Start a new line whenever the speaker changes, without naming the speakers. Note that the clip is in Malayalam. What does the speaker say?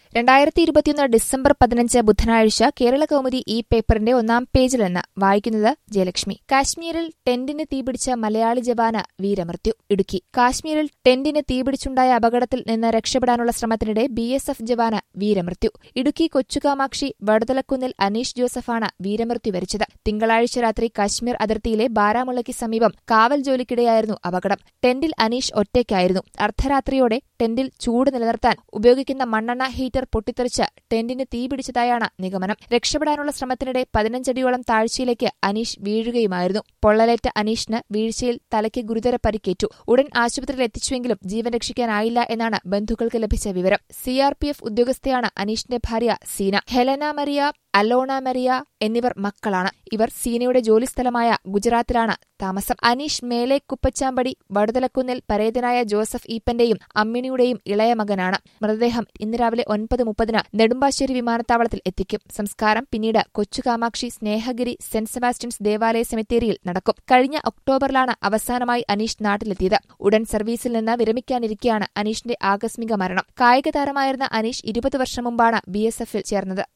രണ്ടായിരത്തി ഇരുപത്തിയൊന്ന് ഡിസംബർ പതിനഞ്ച് ബുധനാഴ്ച കേരള കൗമുദി ഈ പേപ്പറിന്റെ ഒന്നാം പേജിൽ നിന്ന് വായിക്കുന്നത് ജയലക്ഷ്മി കാശ്മീരിൽ ടെന്റിന് തീപിടിച്ച മലയാളി ജവാന് വീരമൃത്യു ഇടുക്കി കാശ്മീരിൽ ടെന്റിന് തീപിടിച്ചുണ്ടായ അപകടത്തിൽ നിന്ന് രക്ഷപ്പെടാനുള്ള ശ്രമത്തിനിടെ ബി എസ് എഫ് ജവാന് വീരമൃത്യു ഇടുക്കി കൊച്ചുകാമാക്ഷി വടുതലക്കുന്നിൽ അനീഷ് ജോസഫാണ് വീരമൃത്യു വരിച്ചത് തിങ്കളാഴ്ച രാത്രി കാശ്മീർ അതിർത്തിയിലെ ബാരാമുള്ളയ്ക്ക് സമീപം കാവൽ ജോലിക്കിടെയായിരുന്നു അപകടം ടെന്റിൽ അനീഷ് ഒറ്റയ്ക്കായിരുന്നു അർദ്ധരാത്രിയോടെ ടെന്റിൽ ചൂട് നിലനിർത്താൻ ഉപയോഗിക്കുന്ന മണ്ണെണ്ണ ഹീറ്റർ പൊട്ടിത്തെറിച്ച് ടെന്റിന് തീപിടിച്ചതായാണ് നിഗമനം രക്ഷപ്പെടാനുള്ള ശ്രമത്തിനിടെ പതിനഞ്ചടിയോളം താഴ്ചയിലേക്ക് അനീഷ് വീഴുകയുമായിരുന്നു പൊള്ളലേറ്റ അനീഷിന് വീഴ്ചയിൽ തലയ്ക്ക് ഗുരുതര പരിക്കേറ്റു ഉടൻ ആശുപത്രിയിൽ എത്തിച്ചുവെങ്കിലും ജീവൻ രക്ഷിക്കാനായില്ല എന്നാണ് ബന്ധുക്കൾക്ക് ലഭിച്ച വിവരം സിആർപിഎഫ് ഉദ്യോഗസ്ഥയാണ് അനീഷിന്റെ ഭാര്യ സീന ഹെലന മരിയ അലോണ മരിയ എന്നിവർ മക്കളാണ് ഇവർ സീനയുടെ ജോലിസ്ഥലമായ ഗുജറാത്തിലാണ് താമസം അനീഷ് മേലെ കുപ്പച്ചാമ്പടി വടുതലക്കുന്നിൽ പരേതനായ ജോസഫ് ഈപ്പന്റെയും അമ്മിണിയുടെയും ഇളയ മകനാണ് മൃതദേഹം ഇന്ന് രാവിലെ ഒൻപത് മുപ്പതിന് നെടുമ്പാശ്ശേരി വിമാനത്താവളത്തിൽ എത്തിക്കും സംസ്കാരം പിന്നീട് കൊച്ചുകാമാക്ഷി സ്നേഹഗിരി സെന്റ് സെബാസ്റ്റ്യൻസ് ദേവാലയ സെമിത്തേരിയിൽ നടക്കും കഴിഞ്ഞ ഒക്ടോബറിലാണ് അവസാനമായി അനീഷ് നാട്ടിലെത്തിയത് ഉടൻ സർവീസിൽ നിന്ന് വിരമിക്കാനിരിക്കെയാണ് അനീഷിന്റെ ആകസ്മിക മരണം കായിക താരമായിരുന്ന അനീഷ് ഇരുപത് വർഷം മുമ്പാണ് ബിഎസ്എഫിൽ ചേർന്നത്